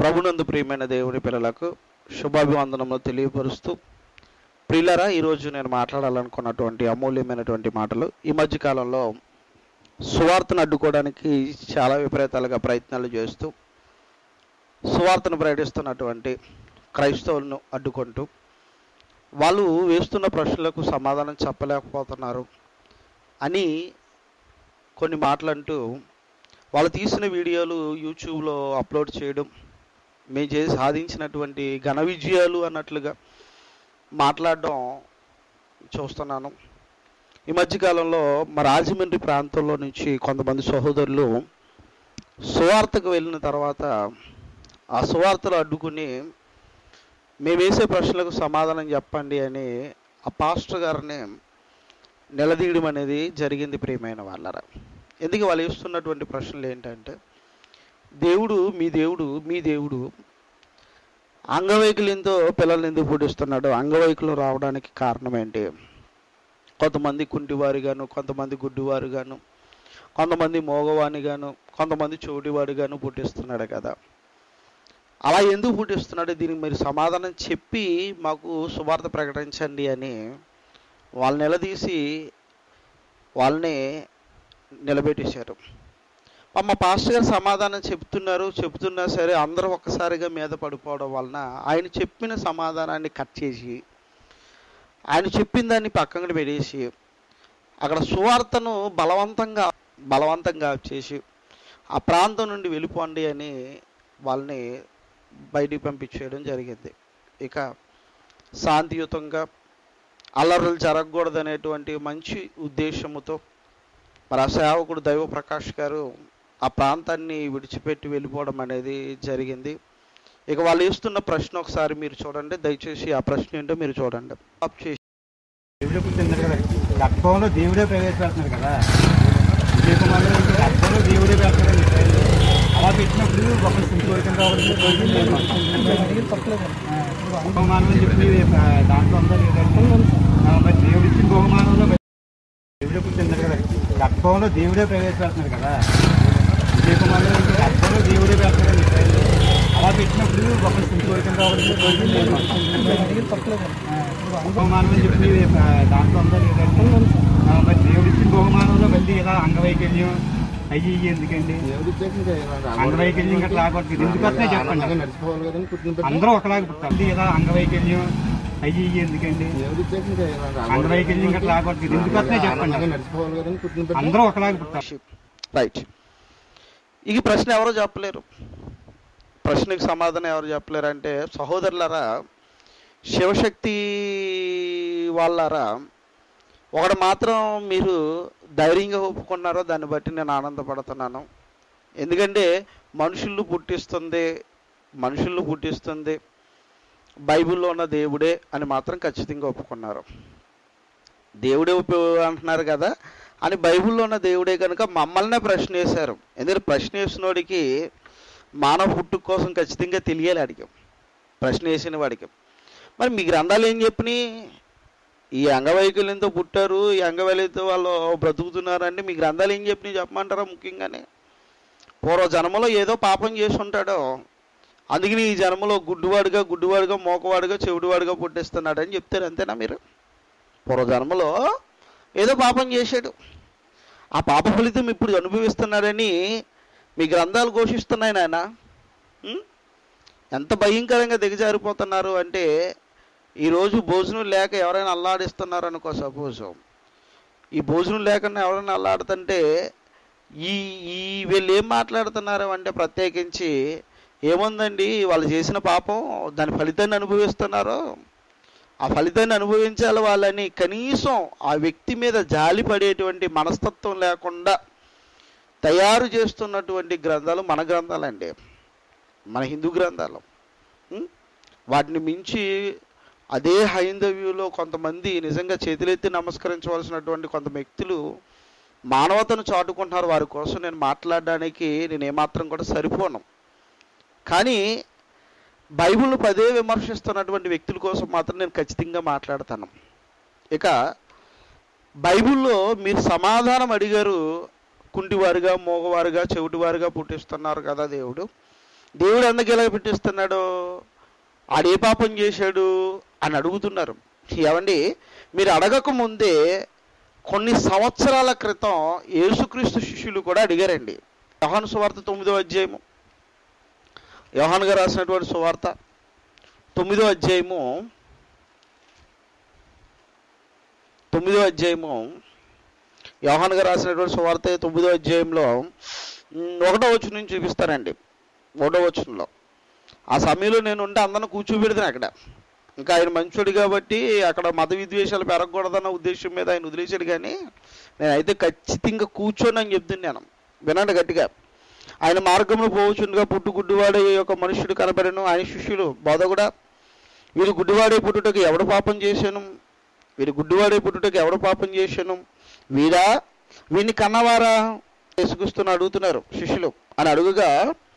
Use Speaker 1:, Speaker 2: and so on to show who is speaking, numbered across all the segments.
Speaker 1: ప్రభునందు ప్రియమైన దేవుని పిల్లలకు శుభాభివందనములు తెలియపరుస్తూ ప్రియులరా ఈరోజు నేను మాట్లాడాలనుకున్నటువంటి అమూల్యమైనటువంటి మాటలు ఈ మధ్య కాలంలో సువార్తను అడ్డుకోవడానికి చాలా విపరీతాలుగా ప్రయత్నాలు చేస్తూ సువార్తను ప్రకటిస్తున్నటువంటి క్రైస్తవులను అడ్డుకుంటూ వాళ్ళు వేస్తున్న ప్రశ్నలకు సమాధానం చెప్పలేకపోతున్నారు అని కొన్ని మాటలంటూ వాళ్ళు తీసిన వీడియోలు యూట్యూబ్లో అప్లోడ్ చేయడం మేము చేసి సాధించినటువంటి ఘన విజయాలు అన్నట్లుగా మాట్లాడడం చూస్తున్నాను ఈ మధ్యకాలంలో మా రాజమండ్రి ప్రాంతంలో నుంచి కొంతమంది సహోదరులు సువార్తకు వెళ్ళిన తర్వాత ఆ సువార్తలు అడ్డుకుని మేము వేసే ప్రశ్నలకు సమాధానం చెప్పండి అని ఆ పాస్టర్ గారిని నిలదీయడం అనేది జరిగింది ప్రియమైన వాళ్ళరా ఎందుకు వాళ్ళు వేస్తున్నటువంటి ప్రశ్నలు ఏంటంటే దేవుడు మీ దేవుడు మీ దేవుడు అంగవైకల్యంతో పిల్లల్ని ఎందుకు పుట్టిస్తున్నాడు అంగవైకల్యం రావడానికి కారణం ఏంటి కొంతమంది కుంటివారిగాను కొంతమంది గుడ్డివారుగాను కొంతమంది మోగవానిగాను కొంతమంది చోటివాడిగాను పుట్టిస్తున్నాడు కదా అలా ఎందుకు పుట్టిస్తున్నాడు దీనికి మీరు సమాధానం చెప్పి మాకు శుభార్త ప్రకటించండి అని వాళ్ళు నిలదీసి వాళ్ళని నిలబెట్టేశారు మా పాస్టర్ గారు సమాధానం చెప్తున్నారు చెప్తున్నా సరే అందరూ ఒక్కసారిగా మీద పడిపోవడం వలన ఆయన చెప్పిన సమాధానాన్ని కట్ చేసి ఆయన చెప్పిన దాన్ని పక్కన పెట్టేసి అక్కడ సువార్తను బలవంతంగా బలవంతంగా చేసి ఆ ప్రాంతం నుండి వెళ్ళిపోండి అని వాళ్ళని బయటికి పంపించేయడం జరిగింది ఇక శాంతియుతంగా అల్లర్లు జరగకూడదు అనేటువంటి మంచి ఉద్దేశముతో మరి ఆ సేవకుడు దైవ ప్రకాష్ గారు ఆ ప్రాంతాన్ని విడిచిపెట్టి వెళ్ళిపోవడం అనేది జరిగింది ఇక వాళ్ళు ఇస్తున్న ప్రశ్న ఒకసారి మీరు చూడండి దయచేసి ఆ ప్రశ్న ఏంటో మీరు చూడండి ఆప్ చేసి
Speaker 2: దేవుడే పుట్టింది కదా గర్భంలో దేవుడే ప్రవేశపెడుతున్నారు కదా విజయ కుమార్ గారు గర్భంలో దేవుడే పెడతారు అలా పెట్టినప్పుడు ఒకరు సింపు వరకు బహుమానం అని చెప్పి ఆ, దాంట్లో ఉందా లేదంటే ఆ, మరి దేవుడు ఇచ్చిన బహుమానంలో మరి దేవుడే పుట్టింది కదా గర్భంలో దేవుడే ప్రవేశపెడుతున్నారు కదా విజయ కుమార్ గారు గర్భంలో దేవుడే పెడతారు అలా పెట్టినప్పుడు ఒకరు సింపు వరకు బహుమానం అని చెప్పి ఆ, దాంట్లో ఉందా లేదంటే ఆ, మరి దేవుడు ఇచ్చిన బహుమానంలో మళ్ళీ ఇలా అంగవైకల్యం అయ్యి ఇయ్యి ఎందుకండి అంగవైకల్యం గట్లా రాకూడదు ఎందుకు వస్తాయి చెప్పండి
Speaker 3: నడిచిపోవాలి కదండి పుట్టిన
Speaker 2: అందరూ ఒకలాగా పుట్టాలి మళ్ళీ ఇలా అంగవైకల్యం అయ్యి ఇయ్యి ఎందుకండి
Speaker 3: అంగవైకల్యం
Speaker 2: అంగవైకల్యం గట్లా రాకూడదు ఎందుకు వస్తాయి చెప్పండి
Speaker 3: నడిచిపోవాలి కదండి పుట్టిన
Speaker 2: అందరూ ఒకలాగా పుట్టాలి
Speaker 1: రైట్ ఈ ప్రశ్న ఎవరో చెప్పలేరు ప్రశ్నకి సమాధానం ఎవరు చెప్పలేరు అంటే సహోదరులారా శివశక్తి వాళ్ళారా ఒకటి మాత్రం మీరు ధైర్యంగా ఒప్పుకున్నారో దాన్ని బట్టి నేను ఆనందపడుతున్నాను ఎందుకంటే మనుషులను పుట్టిస్తుంది మనుషులను పుట్టిస్తుంది బైబిల్లో ఉన్న దేవుడే అని మాత్రం ఖచ్చితంగా ఒప్పుకున్నారు దేవుడే ఉప అంటున్నారు కదా అని బైబిల్లో ఉన్న దేవుడే కనుక మమ్మల్నే ప్రశ్న వేశారు ఎందుకంటే ప్రశ్న వేసినోడికి మానవ పుట్టుక కోసం ఖచ్చితంగా తెలియాలి అడిగాం ప్రశ్న వేసిన వాడికి మరి మీ గ్రంథాలు ఏం చెప్పినాయి ఈ అంగవైకల్యంతో పుట్టారు ఈ అంగవైకల్యంతో వాళ్ళు బ్రతుకుతున్నారంటే మీ గ్రంథాలు ఏం చెప్పినాయి చెప్పమంటారా ముఖ్యంగానే పూర్వ జన్మలో ఏదో పాపం చేసి ఉంటాడో అందుకని ఈ జన్మలో గుడ్డివాడుగా గుడ్డివాడుగా మోకవాడుగా చెవిడివాడుగా పుట్టిస్తున్నాడని చెప్తారు అంతేనా మీరు పూర్వజన్మలో ఏదో పాపం చేశాడు ఆ పాప ఫలితం ఇప్పుడు అనుభవిస్తున్నాడని మీ గ్రంథాలు ఘోషిస్తున్నాయి నాయన ఉం? ఎంత భయంకరంగా దిగజారిపోతున్నారు అంటే ఈరోజు భోజనం లేక ఎవరైనా అల్లాడిస్తున్నారు అనుకో సపోజ్ ఈ భోజనం లేకుండా ఎవరైనా అల్లాడుతుంటే ఈ ఈ వీళ్ళు ఏం మాట్లాడుతున్నారు అంటే ప్రత్యేకించి ఏముందండి వాళ్ళు చేసిన పాపం దాని ఫలితాన్ని అనుభవిస్తున్నారు ఆ ఫలితాన్ని అనుభవించాలి వాళ్ళని కనీసం ఆ వ్యక్తి మీద జాలి పడేటువంటి మనస్తత్వం లేకుండా తయారు చేస్తున్నటువంటి గ్రంథాలు మన గ్రంథాలండి మన హిందూ గ్రంథాలు ఉం? వాటిని మించి అదే హైందవ్యంలో కొంతమంది నిజంగా చేతులెత్తి నమస్కరించవలసినటువంటి కొంత వ్యక్తులు మానవతను చాటుకుంటున్నారు వారి కోసం నేను మాట్లాడడానికి నేను ఏమాత్రం కూడా సరిపోను కానీ బైబిల్ను పదే విమర్శిస్తున్నటువంటి వ్యక్తుల కోసం మాత్రం నేను ఖచ్చితంగా మాట్లాడతాను ఇక బైబిల్లో మీరు సమాధానం అడిగారు కుంటివారుగా మోగవారుగా చెవిటివారుగా పుట్టిస్తున్నారు కదా దేవుడు దేవుడు ఎందుకు ఇలా పెట్టిస్తున్నాడు ఆడే పాపం చేశాడు అని అడుగుతున్నారు ఏమండి మీరు అడగక ముందే కొన్ని సంవత్సరాల క్రితం యేసుక్రీస్తు శిష్యులు కూడా అడిగారండి యోహాను సువార్త తొమ్మిదో అధ్యాయము యోహాను గారు రాసినటువంటి సువార్త తొమ్మిదో అధ్యాయము తొమ్మిదో అధ్యాయము యోహాన్ గారు రాసినటువంటి సువార్త తొమ్మిదో అధ్యాయంలో ఉమ్, ఒకటో వచ్చి నుంచి చూపిస్తానండి ఒకటో వచ్చంలో ఆ సమయంలో నేను ఉంటే అందరిని కూర్చోబెడతాను అక్కడ ఇంకా ఆయన మంచోడు కాబట్టి అక్కడ మత విద్వేషాలు పెరగకూడదన్న ఉద్దేశం మీద ఆయన వదిలేశాడు కానీ నేనైతే ఖచ్చితంగా కూర్చొని అని చెప్తున్నాను వినండి గట్టిగా ఆయన మార్గంలో పోవచ్చుండగా పుట్టు గుడ్డివాడే యొక్క మనుషుడు కనబడను ఆయన శిష్యులు బోధ కూడా వీరు గుడ్డివాడే పుట్టుటకు ఎవడు పాపం చేశాను వీరు గుడ్డివాడే పుట్టుటకు ఎవడు పాపం చేశాను వీరా వీడిని కన్నవారా యేసుక్రీస్తుని అడుగుతున్నారు శిష్యులు అని అడుగుగా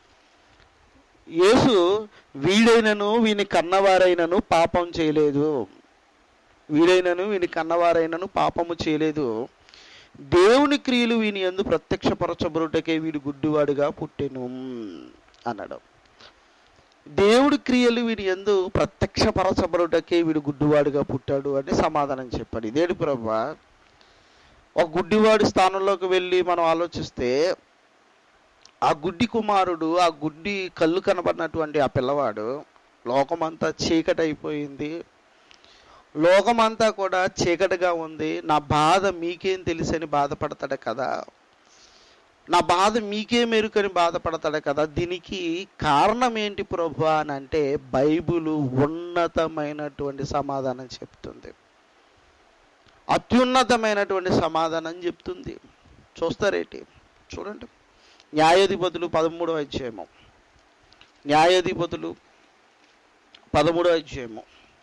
Speaker 1: యేసు వీడైనను వీని కన్నవారైనను పాపం చేయలేదు వీడైనను వీని కన్నవారైనను పాపము చేయలేదు దేవుని క్రియలు వీని ఎందు ప్రత్యక్షపరచబడుటకే వీడు గుడ్డివాడుగా పుట్టెను అన్నాడు దేవుడి క్రియలు వీడి ఎందు ప్రత్యక్షపరచబడుటకే వీడు గుడ్డివాడుగా పుట్టాడు అని సమాధానం చెప్పాడు ఇదేడు ప్రభా ఒక గుడ్డివాడి స్థానంలోకి వెళ్ళి మనం ఆలోచిస్తే ఆ గుడ్డి కుమారుడు ఆ గుడ్డి కళ్ళు కనబడినటువంటి ఆ పిల్లవాడు లోకమంతా చీకటి అయిపోయింది లోకమంతా కూడా చీకటిగా ఉంది నా బాధ మీకేం తెలుసని బాధపడతాడు కదా నా బాధ మీకే మెరుకని బాధపడతాడు కదా దీనికి కారణం ఏంటి ప్రభు అని అంటే బైబుల్ ఉన్నతమైనటువంటి సమాధానం చెప్తుంది అత్యున్నతమైనటువంటి సమాధానం చెప్తుంది చూస్తారేంటి చూడండి న్యాయాధిపతులు పదమూడో అధ్యాయము న్యాయాధిపతులు పదమూడో అధ్యాయము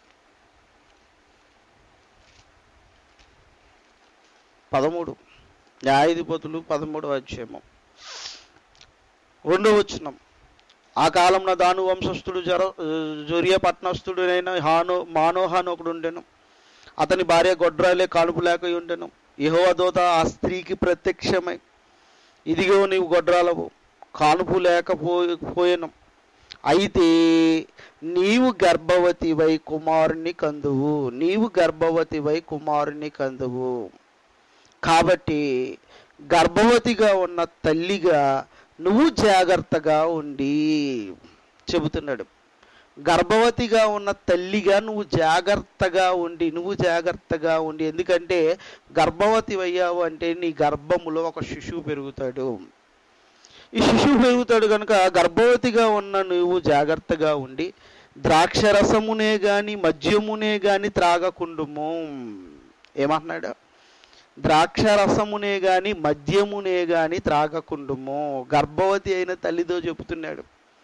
Speaker 1: పదమూడు న్యాయాధిపతులు పదమూడవ అధ్యాయము రెండో వచనం ఆ కాలంలో దాను వంశస్థుడు జర జొరియా పట్నస్థుడైన హాను మానోహాను ఒకడు ఉండెను అతని భార్య గొడ్రాలే కానుపు లేక ఉండెను యెహోవా దూత ఆ స్త్రీకి ప్రత్యక్షమై ఇదిగో నీవు గొడ్రాలవు కానుపు లేకపోయెను అయితే నీవు గర్భవతివై కుమారుని కందువు నీవు గర్భవతివై కుమారుని కందువు కాబట్టి గర్భవతిగా ఉన్న తల్లిగా నువ్వు జాగ్రత్తగా ఉండి చెబుతున్నాడు గర్భవతిగా ఉన్న తల్లిగా నువ్వు జాగ్రత్తగా ఉండి నువ్వు జాగ్రత్తగా ఉండి ఎందుకంటే గర్భవతి అయ్యావు అంటే నీ గర్భములో ఒక శిశువు పెరుగుతాడు ఈ శిశువు పెరుగుతాడు కనుక గర్భవతిగా ఉన్న నువ్వు జాగ్రత్తగా ఉండి ద్రాక్షరసమునే గాని మద్యమునే గాని త్రాగకుండుము ఏమంటున్నాడు ద్రాక్షరసమునే గాని మద్యమునే గాని త్రాగకుండుము గర్భవతి అయిన తల్లితో చెబుతున్నాడు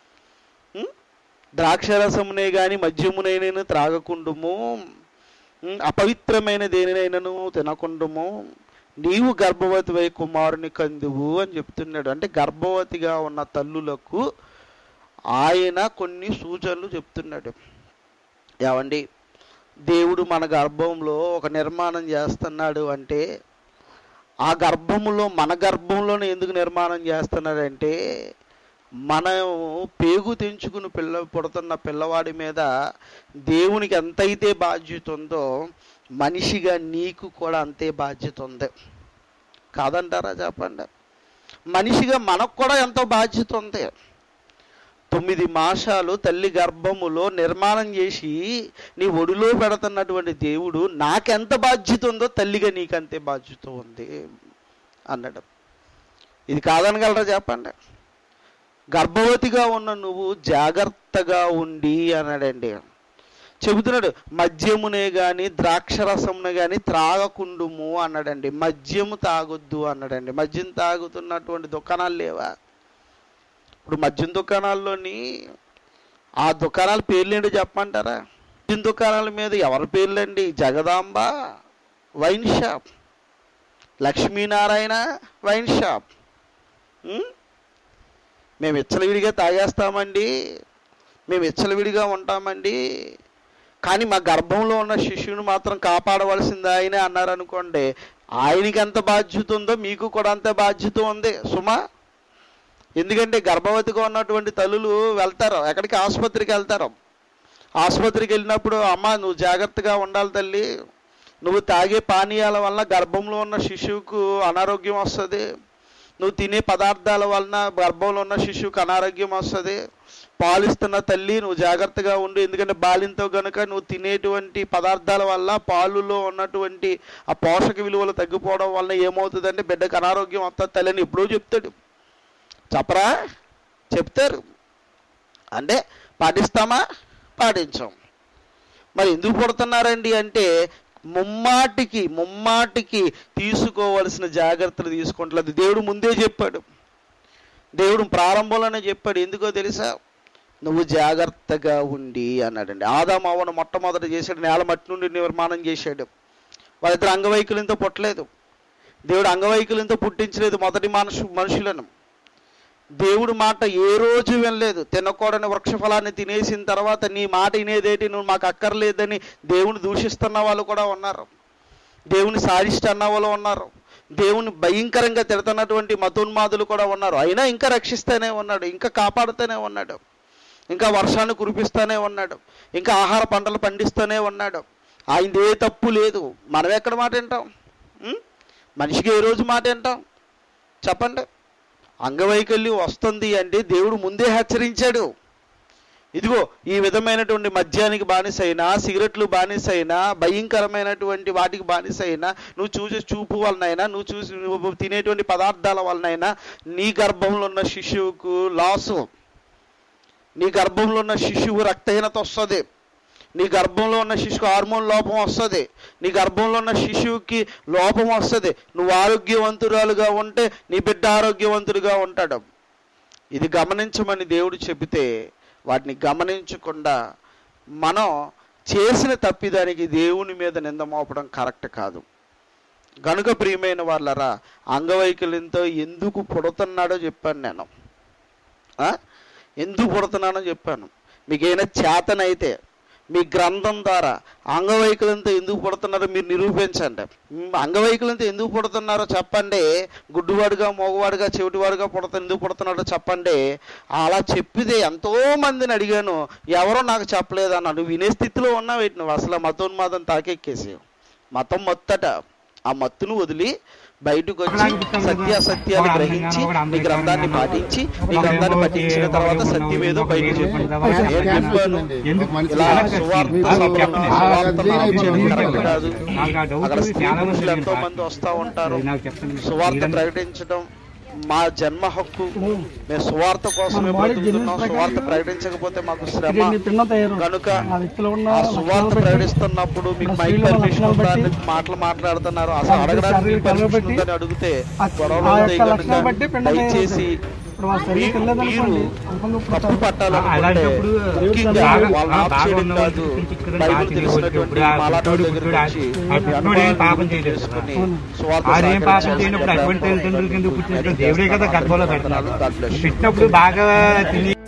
Speaker 1: ఉం? ద్రాక్షరసమునే గాని మద్యమునైనను త్రాగకుండుము ఉం, అపవిత్రమైన దేనినైనను తినకుండుము నీవు గర్భవతివై కుమారుని కందువు అని చెప్తున్నాడు అంటే గర్భవతిగా ఉన్న తల్లులకు ఆయన కొన్ని సూచనలు చెప్తున్నాడు ఏమండి దేవుడు మన గర్భంలో ఒక నిర్మాణం చేస్తున్నాడు అంటే ఆ గర్భములో మన గర్భంలోనే ఎందుకు నిర్మాణం చేస్తున్నాడంటే మనం పేగు తెంచుకుని పిల్ల పుడుతున్న పిల్లవాడి మీద దేవునికి ఎంతైతే బాధ్యత ఉందో మనిషిగా నీకు కూడా అంతే బాధ్యత ఉంది కాదంటారా చెప్పండి మనిషిగా మనకు కూడా ఎంతో బాధ్యత ఉంది తొమ్మిది మాసాలు తల్లి గర్భములో నిర్మాణం చేసి నీ ఒడిలో పెడుతున్నటువంటి దేవుడు నాకెంత బాధ్యత ఉందో తల్లిగా నీకంతే బాధ్యత ఉంది అన్నాడు ఇది కాదనగలరా చెప్పండి గర్భవతిగా ఉన్న నువ్వు జాగ్రత్తగా ఉండి అన్నాడండి చెబుతున్నాడు మద్యమునే గాని ద్రాక్షరసమునే గాని త్రాగకుండుము అన్నాడండి మద్యము తాగొద్దు అన్నాడండి మద్యం తాగుతున్నటువంటి దుకాణాలు లేవా ఇప్పుడు మద్యం దుకాణాల్లోని ఆ దుకాణాల పేర్లు ఏంటో చెప్పమంటారా మద్యం దుకాణాల మీద ఎవరి పేర్లండి Jagadamba wine shop Lakshminarayana wine shop ఉం? మేము ఇచ్చలవిడిగా తాగేస్తామండి మేము ఇచ్చలవిడిగా ఉంటామండి కానీ మా గర్భంలో ఉన్న శిశువుని మాత్రం కాపాడవలసింది ఆయనే అన్నారనుకోండి ఆయనకి ఎంత బాధ్యత ఉందో మీకు కూడా అంత బాధ్యత ఉంది సుమా ఎందుకంటే గర్భవతిగా ఉన్నటువంటి తల్లులు వెళ్తారు ఎక్కడికి ఆసుపత్రికి వెళ్తారు ఆసుపత్రికి వెళ్ళినప్పుడు అమ్మ నువ్వు జాగ్రత్తగా ఉండాలి తల్లి నువ్వు తాగే పానీయాల వలన గర్భంలో ఉన్న శిశువుకు అనారోగ్యం వస్తుంది నువ్వు తినే పదార్థాల వలన గర్భంలో ఉన్న శిశువుకు అనారోగ్యం వస్తుంది పాలిస్తున్న తల్లి నువ్వు జాగ్రత్తగా ఉండు ఎందుకంటే బాలింతో గనుక నువ్వు తినేటువంటి పదార్థాల వల్ల పాలులో ఉన్నటువంటి ఆ పోషక విలువలు తగ్గిపోవడం వల్ల ఏమవుతుందంటే బిడ్డకు అనారోగ్యం వస్తుంది తల్లి అని ఎప్పుడూ చెప్తాడు చెప్పరా చెప్తారు అంటే పాటిస్తామా పాటించాం మరి ఎందుకు పుడుతున్నారండి అంటే ముమ్మాటికి ముమ్మాటికి తీసుకోవలసిన జాగ్రత్తలు తీసుకుంటలేదు దేవుడు ముందే చెప్పాడు దేవుడు ప్రారంభంలోనే చెప్పాడు ఎందుకో తెలుసా నువ్వు జాగ్రత్తగా ఉండి అన్నాడండి ఆదాము అవ్వను మొట్టమొదట చేశాడు నేల మట్టి నుండి నిర్మాణం చేశాడు వాళ్ళిద్దరు అంగవైకల్యంతో పుట్టలేదు దేవుడు అంగవైకల్యంతో పుట్టించలేదు మొదటి మనుషు మనుషులను దేవుడు మాట ఏ రోజు వినలేదు తినకూడని వృక్షఫలాన్ని తినేసిన తర్వాత నీ మాట వినేదేటి నువ్వు మాకు అక్కర్లేదని దేవుని దూషిస్తున్న వాళ్ళు కూడా ఉన్నారు దేవుని సాధిష్ట అన్న వాళ్ళు ఉన్నారు దేవుని భయంకరంగా తిడుతున్నటువంటి మతోన్మాదులు కూడా ఉన్నారు అయినా ఇంకా రక్షిస్తూనే ఉన్నాడు ఇంకా కాపాడుతూనే ఉన్నాడు ఇంకా వర్షాన్ని కురిపిస్తూనే ఉన్నాడు ఇంకా ఆహార పంటలు పండిస్తూనే ఉన్నాడు ఆయనది ఏ తప్పు లేదు మనం ఎక్కడ మాట వింటాం ఉం? మనిషికి ఏ రోజు మాట వింటాం చెప్పండి అంగవైకల్యం వస్తుంది అంటే దేవుడు ముందే హెచ్చరించాడు ఇదిగో ఈ విధమైనటువంటి మద్యానికి బానిసైనా సిగరెట్లు బానిసైనా భయంకరమైనటువంటి వాటికి బానిసైనా నువ్వు చూసే చూపు వలనైనా నువ్వు చూసి నువ్వు తినేటువంటి పదార్థాల వలనైనా నీ గర్భంలో ఉన్న శిశువుకు లాసు నీ గర్భంలో ఉన్న శిశువు రక్తహీనత వస్తుంది నీ గర్భంలో ఉన్న శిశువుకు హార్మోన్ లోపం వస్తుంది నీ గర్భంలో ఉన్న శిశువుకి లోపం వస్తుంది నువ్వు ఆరోగ్యవంతురాలుగా ఉంటే నీ బిడ్డ ఆరోగ్యవంతుడిగా ఉంటాడు ఇది గమనించమని దేవుడు చెబితే వాటిని గమనించకుండా మనం చేసిన తప్పిదానికి దేవుని మీద నింద మోపడం కరెక్ట్ కాదు గనుక ప్రియమైన వాళ్ళరా అంగవైకల్యంతో ఎందుకు పుడుతున్నాడో చెప్పాను నేను ఆ? ఎందుకు పుడుతున్నానో చెప్పాను మీకు ఏమైనా చేతనైతే మీ గ్రంథం ద్వారా అంగవైకల్యంతో ఎందుకు పుడుతున్నారో మీరు నిరూపించండి మ్, అంగవైకల్యంతో ఎందుకు పుడుతున్నారో చెప్పండి గుడ్డివాడుగా మగవాడుగా చెవిటివాడుగా పుడతా ఎందుకు పుడుతున్నాడో చెప్పండి అలా చెప్పితే ఎంతో మందిని అడిగాను ఎవరో నాకు చెప్పలేదు అన్న నువ్వు వినే స్థితిలో ఉన్నావు ఏంటి నువ్వు అసలు ఆ మతోన్మాదం తాకెక్కేసి మతం మొత్తట ఆ మత్తును వదిలి బయటకు వచ్చి సత్యాసత్యాన్ని గ్రహించి నీ గ్రంథాన్ని పాటించి నీ గ్రంథాన్ని పఠించిన తర్వాత సత్యం ఏదో బయటకు చెప్పు నేను చెప్పాను ఇలా సువార్త సభలను సువార్తను ఆపేయడం కరెక్ట్ కాదు అక్కడ స్త్రీ పురుషులు ఎంతో మంది వస్తూ ఉంటారు
Speaker 2: నాకు చెప్పండి
Speaker 1: సువార్త ప్రకటించడం మా జన్మ హక్కు మేము సువార్త కోసమే బతుకుతున్నాం సువార్త ప్రకటించకపోతే మాకు శ్రమ
Speaker 3: తిన్న తయారు
Speaker 1: కనుక
Speaker 3: ఆ వ్యక్తిలో ఉన్న
Speaker 1: ఆ సువార్త ప్రకటిస్తున్నప్పుడు మీకు మైక్ పర్మిషన్ ఉందా అని మాటలు మాట్లాడుతున్నారు అసలు అడగడానికి మీకు పర్మిషన్ ఉందని అడిగితే గొడవలు
Speaker 3: ఆ
Speaker 1: అవుతాయి
Speaker 3: యొక్క లక్షణాలు బట్టి
Speaker 1: కనుక
Speaker 3: పిండం
Speaker 1: దయచేసి
Speaker 3: ఇప్పుడు వాళ్ళ శరీరం
Speaker 1: మీరు
Speaker 3: తెలియదనుకోండి అనుకుంటూ
Speaker 1: తప్పు పట్టాలనుకుంటే
Speaker 2: అలాంటప్పుడు
Speaker 1: ముఖ్యంగా
Speaker 2: బాగా-
Speaker 1: వాళ్ళని ఆఫ్
Speaker 2: బాగా
Speaker 1: చేయడం
Speaker 2: ఉన్నవాళ్ళు
Speaker 1: కాదు
Speaker 2: చిక్కుడు చిక్కుడు
Speaker 1: బైబిల్
Speaker 2: బాగా
Speaker 1: తెలిసినటువంటి
Speaker 2: తిరిగి వచ్చి
Speaker 1: మాలాటోళ్ళ
Speaker 2: ఇప్పుడు
Speaker 1: దగ్గరికి
Speaker 2: ఆ
Speaker 1: వచ్చి
Speaker 2: ఆ
Speaker 1: మీ
Speaker 2: పుట్టుడు ఏం పాపం
Speaker 1: అనుభవాలను
Speaker 2: చేయలేదు
Speaker 1: తెలుసుకొని
Speaker 3: అవును.
Speaker 1: సువార్త
Speaker 2: ఆడేం పాపం
Speaker 1: సహకరించాల్సిన
Speaker 2: చేయనప్పుడు అటువంటి
Speaker 1: ప్రయత్నం
Speaker 2: తల్లిదండ్రుల కింద పుట్టినప్పుడు
Speaker 1: నేను
Speaker 2: దేవుడే కదా
Speaker 1: చేస్తాను.
Speaker 2: గర్భంలో పెడతాడు
Speaker 1: God bless you.
Speaker 2: పెట్టినప్పుడు బాగా తిని